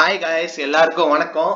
hi guys எல்லாருக்கும் வணக்கம்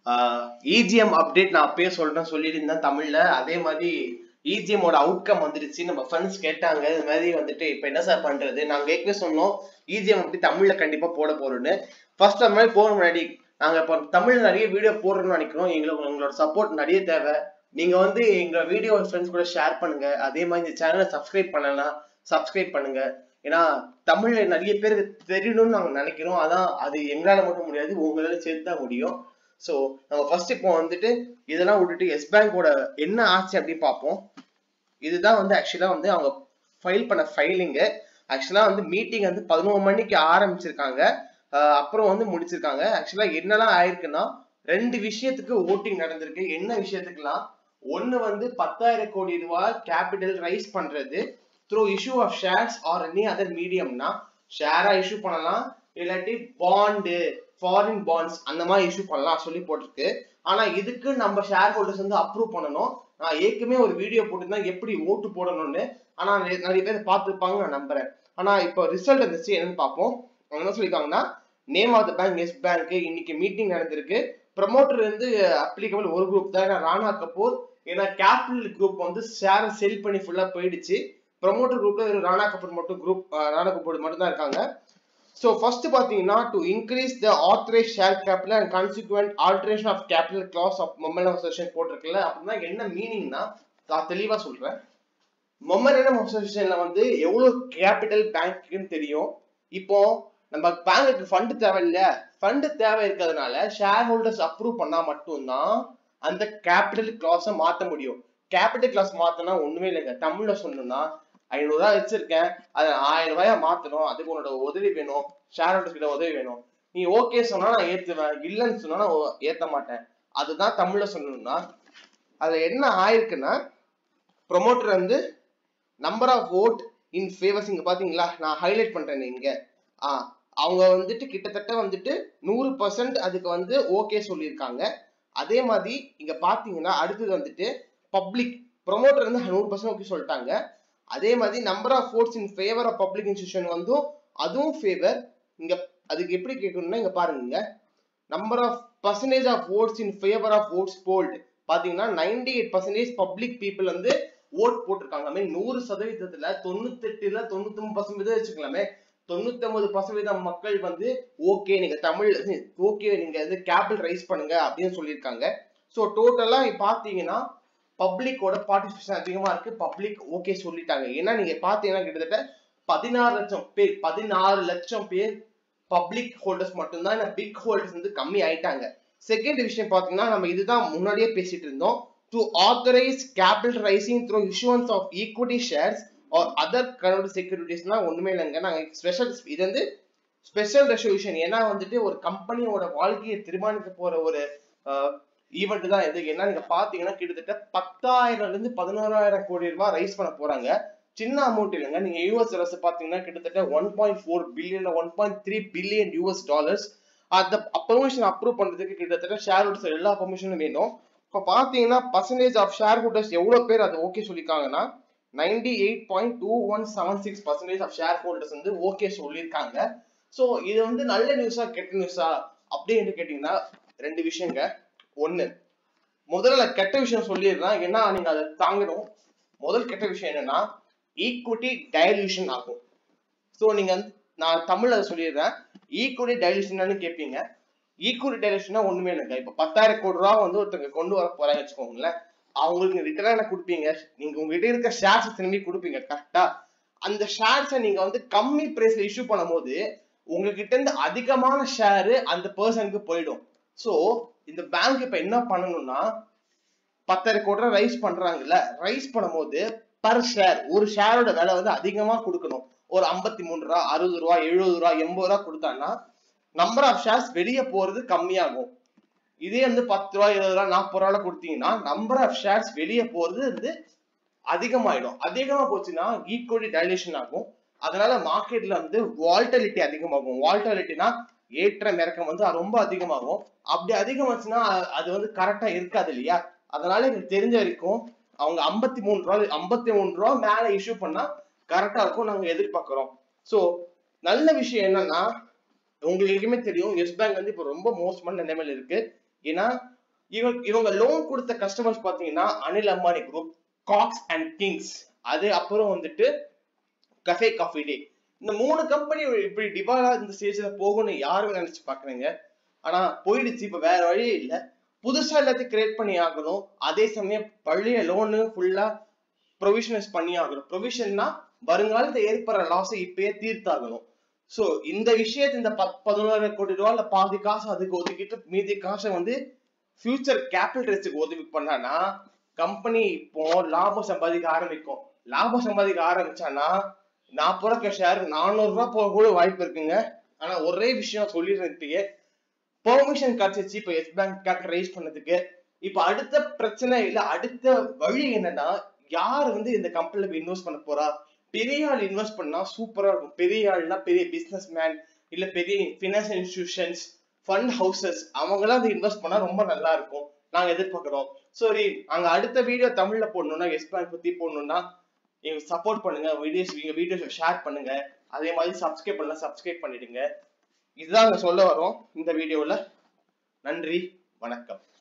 EGM update நான் அப்பயே சொல்றேன் சொல்லியிருந்தேன் தமிழ்ல அதே மாதிரி EGM ஓட அவுட்கம் வந்துருச்சு நம்ம ஃப்ரெண்ட்ஸ் கேட்டாங்க இது மாதிரி வந்துட்டு இப்போ என்ன சார் பண்றது நாங்க ஏற்கனவே சொன்னோம் இஜிஎம் அப்படி தமிழ்ல கண்டிப்பா போட போறோம்னு ஃபர்ஸ்ட் அந்த மாதிரி போக முன்னாடி நாங்க இப்போ தமிழ்ல நிறைய வீடியோ போடுறோம்னு நினைக்கிறோம் எங்களுக்கு உங்களோட சப்போர்ட் நிறைய தேவை நீங்க வந்து எங்க வீடியோ ஃப்ரெண்ட்ஸ் கூட ஷேர் பண்ணுங்க அதே மாதிரி இந்த சேனலை சப்ஸ்கிரைப் பண்ணலாம் சப்ஸ்கிரைப் பண்ணுங்க ஏன்னா தமிழ்ல நிறைய பேருக்கு தெரியணும்னு நாங்க நினைக்கிறோம் அதான் அது எங்களால மட்டும் முடியாது உங்களால சேர்த்து தான் முடியும் ஸோ நம்ம ஃபர்ஸ்ட் இப்போ வந்துட்டு இதெல்லாம் விட்டுட்டு எஸ் பேங்கோட என்ன ஆச்சு அப்படின்னு பார்ப்போம் இதுதான் வந்து ஆக்சுவலா வந்து அவங்க ஃபைல் பண்ண ஃபைலிங்கு ஆக்சுவலா வந்து மீட்டிங் வந்து பதினோரு மணிக்கு ஆரம்பிச்சிருக்காங்க ஆஹ் அப்புறம் வந்து முடிச்சிருக்காங்க ஆக்சுவலா என்னெல்லாம் ஆயிருக்குன்னா ரெண்டு விஷயத்துக்கு ஓட்டிங் நடந்திருக்கு என்ன விஷயத்துக்குலாம் ஒண்ணு வந்து பத்தாயிரம் கோடி ரூபாய் கேபிட்டல் ரைஸ் பண்றது through issue of shares or any other மீடியம்னா ஷேரா இஷ்யூ பண்ணலாம் இல்லாட்டி பாண்டு ஃபாரின் பாண்ட்ஸ் அந்த மாதிரி இஷ்யூ பண்ணலாம் சொல்லி போட்டிருக்கு ஆனா இதுக்கு நம்ம ஷேர் ஹோல்டர்ஸ் வந்து அப்ரூவ் பண்ணணும் நான் ஏற்கனவே ஒரு வீடியோ போட்டிருந்தேன் எப்படி ஓட்டு போடணும்னு ஆனா நிறைய நிறைய பேர் பார்த்துருப்பாங்க நான் நம்புறேன் ஆனா இப்போ ரிசல்ட் வந்துச்சு என்னன்னு பார்ப்போம் அவங்க என்ன சொல்லியிருக்காங்கன்னா name of the bank Yes Bank இன்னைக்கு மீட்டிங் நடந்திருக்கு ப்ரமோட்டர் வந்து அப்ளிகபிள் ஒரு குரூப் தான் ஏன்னா ராணா கபூர் ஏன்னா கேபிட்டல் குரூப் வந்து ஷேரை செல் பண்ணி ஃபுல்லா போயிடுச்சு ப்ரமோட்டர் குரூப்ல ஒரு ராணா கபூர் மட்டும் குரூப் ராணா கபூர் மட்டும் தான் இருக்காங்க ஸோ ஃபர்ஸ்ட் பாத்தீங்கன்னா to increase the authorise share capital and consequent alteration of capital clause of momentum association போட்டிருக்குல்ல அப்படின்னா என்ன மீனிங்னா நான் தெளிவா சொல்றேன் மொமெண்டம் அசோசியேஷன்ல வந்து எவ்வளவு கேபிட்டல் பேங்க்னு தெரியும் இப்போ நம்ம பேங்குக்கு ஃபண்ட் தேவை இல்ல ஃபண்ட் தேவை இருக்கிறதுனால ஷேர் ஹோல்டர்ஸ் அப்ரூவ் பண்ணா மட்டும்தான் அந்த கேபிட்டல் கிளாஸை மாத்த முடியும் கேபிட்டல் கிளாஸ் மாத்தினா ஒண்ணுமே இல்லைங்க தமிழ்ல சொல்லணும்னா ஐநூறு ரூபாய் வச்சிருக்கேன் அதை ஆயிரம் ரூபாயா மாத்தணும் அதுக்கு உன்னோட உதவி வேணும் ஷேர் ஹோல்டர்ஸ் கிட்ட உதவி வேணும் நீ ஓகே சொன்னா நான் ஏத்துவேன் இல்லைன்னு சொன்னா நான் ஓ- ஏத்த மாட்டேன் அதுதான் தமிழ்ல சொல்லணும்னா அதுல என்ன ஆயிருக்குன்னா ப்ரொமோட்டர் வந்து number of vote in favours இங்க பாத்தீங்களா நான் ஹைலைட் பண்றேன் இங்க ஆ அவங்க வந்துட்டு கிட்டத்தட்ட வந்துட்டு நூறு பர்சன்ட் அதுக்கு வந்து ஓகே சொல்லியிருக்காங்க அதே மாதிரி இங்க பாத்தீங்கன்னா அடுத்தது வந்துட்டு பப்ளிக் ப்ரொமோட்டர் வந்து நூறு பர்சன்ட் ஓகே சொல்லிட்டாங்க அதே மாதிரி number of votes in favour of public institution வந்து அதுவும் ஃபேவர் இங்க அதுக்கு எப்படி கேட்கணும்னா இங்க பாருங்க number of percentage of votes in favour of votes polled பாத்தீங்கன்னா ninety eight percentage public people வந்து ஓட் போட்டிருக்காங்க I mean, நூறு சதவீதத்துல தொண்ணூத்தெட்டுல தொண்ணூத்தி ஒன்பது பர்சன்டேஜ் வச்சுக்கலாமே தொண்ணூத்தி ஒன்பது பர்சன்டேஜம் மக்கள் வந்து ஓகே நீங்க தமிழ் ஓகே நீங்க வந்து கேபிட்டல் ரைஸ் பண்ணுங்க அப்படின்னு சொல்லியிருக்காங்க ஸோ டோட்டலா பாத்தீங்கன்னா பப்ளிக்கோட பார்ட்டிசிபேஷன் அதிகமா இருக்கு பப்ளிக் ஓகே சொல்லிட்டாங்க ஏன்னா நீங்க பாத்தீங்கன்னா கிட்டத்தட்ட பதினாறு லட்சம் பேர் பதினாறு லட்சம் பேர் பப்ளிக் ஹோல்டர்ஸ் மட்டும்தான் பிக் ஹோல்டர்ஸ் வந்து கம்மி ஆயிட்டாங்க செகண்ட் விஷயம் பாத்தீங்கன்னா நம்ம இதுதான் முன்னாடியே பேசிட்டு இருந்தோம் to authorise capital raising through issuance of equity shares or other convert செக்யூரிட்டிஸ்னா ஒண்ணுமே இல்லைங்க நாங்க ஸ்பெஷல் இது வந்து ஸ்பெஷல் ரெசல்யூஷன் ஏன்னா வந்துட்டு ஒரு கம்பெனியோட வாழ்க்கையை தீர்மானிக்க போற ஒரு ஈவெண்ட் தான் இது ஏன்னா நீங்க பாத்தீங்கன்னா கிட்டத்தட்ட பத்தாயிரம்ல இருந்து பதினோராயிரம் கோடி ரூபாய் ரைஸ் பண்ண போறாங்க சின்ன அமௌண்ட் இல்லைங்க நீங்க யூஎஸ் அரசு பாத்தீங்கன்னா கிட்டத்தட்ட one point four billion one point three billion US dollars அந்த பெர்மிஷன் அப்ரூவ் பண்றதுக்கு கிட்டத்தட்ட ஷேர் ஹோல்டர்ஸ் எல்லா பெர்மிஷனும் வேணும் இப்போ பாத்தீங்கன்னா பர்சன்டேஜ் ஆஃப் ஷேர் ஹோல்டர்ஸ் எவ்வளவு பேர் அது ஓகே சொல்லியிருக்காங்கன்னா ninety eight point two one seven six percentage of share holders வந்து ஓகே சொல்லியிருக்காங்க ஸோ இது வந்து நல்ல நியூஸா கெட்ட நியூஸா அப்படின்னு கேட்டீங்கன்னா ரெண்டு விஷயங்க ஒண்ணு முதல்ல கெட்ட விஷயம் சொல்லிடுறேன் ஏன்னா நீங்க அதை தாங்கணும் முதல் கெட்ட விஷயம் என்னன்னா ஈக்விட்டி டைல்யூஷன் ஆகும் ஸோ நீங்க வந்து நான் தமிழ்ல அதை சொல்லிடுறேன் ஈக்விட்டி டைல்யூஷன் கேட்பீங்க ஈக்விட்டி டைல்யூஷனா ஒண்ணுமே இல்லைங்க இப்ப பத்தாயிரம் கோடி ரூபா வந்து ஒருத்தங்க கொண்டு வர போறாங்க வச்சுக்கோங்களேன் அவங்களுக்கு ரிட்டர்ன் என்ன கொடுப்பீங்க நீங்க உங்ககிட்ட இருக்க ஷேர்ஸ் திரும்பி கொடுப்பீங்க கரெக்டா அந்த ஷேர்ஸை நீங்க வந்து கம்மி பிரைஸ்ல இஷ்யூ பண்ணும்போது உங்ககிட்ட இருந்து அதிகமான ஷேர் அந்த பர்சனுக்கு போயிடும் சோ இந்த பேங்க் இப்ப என்ன பண்ணணும்னா பத்தாயிரம் கோடி ரூபாய் ரைஸ் பண்றாங்கல்ல ரைஸ் பண்ணும்போது பர் ஷேர் ஒரு ஷேரோட விலை வந்து அதிகமா கொடுக்கணும் ஒரு ஐம்பத்தி மூணு ரூபா அறுபது ரூபா எழுபது ரூபா எண்பது ரூபா கொடுத்தான்னா நம்பர் ஆஃப் ஷேர்ஸ் வெளியே போறது கம்மியாகும் இதே வந்து பத்து ரூபா இருபது ரூபா நாற்பது ரூபாய் கொடுத்தீங்கன்னா நம்பர் ஆஃப் ஷேர்ஸ் வெளியே போறது வந்து அதிகமாயிடும் அதிகமா போச்சுன்னா ஈக்குவலி டைலேஷன் ஆகும் அதனால மார்க்கெட்ல வந்து வால்டலிட்டி அதிகமாகும் வால்டலிட்டினா ஏற்றம் இறக்கம் வந்து ரொம்ப அதிகமாகும் அப்படி அதிகமாச்சுன்னா அ- அது வந்து கரெக்டா இருக்காது இல்லையா அதனால எனக்கு தெரிஞ்ச வரைக்கும் அவங்க ஐம்பத்தி மூணு ரூபா ஐம்பத்தி மூணு ரூபா மேல இஷ்யூ பண்ணா கரெக்டா இருக்கும் நாங்க எதிர்பார்க்கிறோம் சோ நல்ல விஷயம் என்னன்னா உங்களுக்குமே தெரியும் எஸ் பேங்க் வந்து இப்போ ரொம்ப மோசமான நிலைமையில இருக்கு ஏன்னா இவங்க இவங்க லோன் கொடுத்த கஸ்டமர்ஸ் பாத்தீங்கன்னா Anil Ambani group Cox and Kings அது அப்புறம் வந்துட்டு கஃபே காஃபி டே இந்த மூணு கம்பெனி இப்படி டிவாலா இந்த ஸ்டேஜ்ல போகும்னு யாருமே நினைச்சு பாக்குறீங்க ஆனா போயிடுச்சு இப்ப வேற வழியே இல்ல புதுசா எல்லாத்தையும் கிரியேட் பண்ணி ஆகணும் அதே சமயம் பழைய லோனு ஃபுல்லா ப்ரொவிஷனஸ் பண்ணி ஆகணும் ப்ரொவிஷன்னா வருங்காலத்துல ஏற்படுற லாஸை இப்பயே தீர்த்தாகணும் சோ இந்த விஷயத்தை இந்த பத் பதினோரு கோடி ரூபா இல்ல பாதி காசு அதுக்கு ஒதுக்கிட்டு மீதி காசை வந்து ஃபியூச்சர் கேபிட்டல் ரைஸ்க்கு உதவி பண்ணானா கம்பெனி இப்போ லாபம் சம்பாதிக்க ஆரம்பிக்கும் லாபம் சம்பாதிக்க ஆரம்பிச்சானா நான் பிறக்க ஷேர் நானூறு ரூபாய் போக கூட வாய்ப்பு இருக்குங்க ஆனா ஒரே விஷயம் சொல்லிடுறதுக்கு பெர்மிஷன் கிடைச்சிச்சு இப்போ எஸ் பேங்க் கேபிட்டல் ரைஸ் பண்ணதுக்கு இப்போ அடுத்த பிரச்சனை இல்ல அடுத்த வழி என்னன்னா யார் வந்து இந்த கம்பெனில இன்வெஸ்ட் பண்ண போறா பெரிய ஆள் இன்வெஸ்ட் பண்ணா சூப்பரா இருக்கும் பெரிய ஆள்னா பெரிய பிசினஸ் மேன் இல்ல பெரிய பினான்சியல் இன்ஸ்டிடியூஷன்ஸ் ஃபண்ட் ஹவுசஸ் அவங்களாம் அது இன்வெஸ்ட் பண்ணா ரொம்ப நல்லா இருக்கும் நாங்க எதிர்பார்க்கிறோம் சரி அங்க அடுத்த வீடியோ தமிழ்ல போடணும்னா எஸ் பேங்க் பத்தி போடணும்னா எங்க சப்போர்ட் பண்ணுங்க வீடியோஸ் எங்க வீடியோஸ் ஷேர் பண்ணுங்க அதே மாதிரி சப்ஸ்கிரைப் பண்ணல சப்ஸ்கிரைப் பண்ணிடுங்க இதுதான் அங்க சொல்ல வரோம் இந்த வீடியோல நன்றி வணக்கம்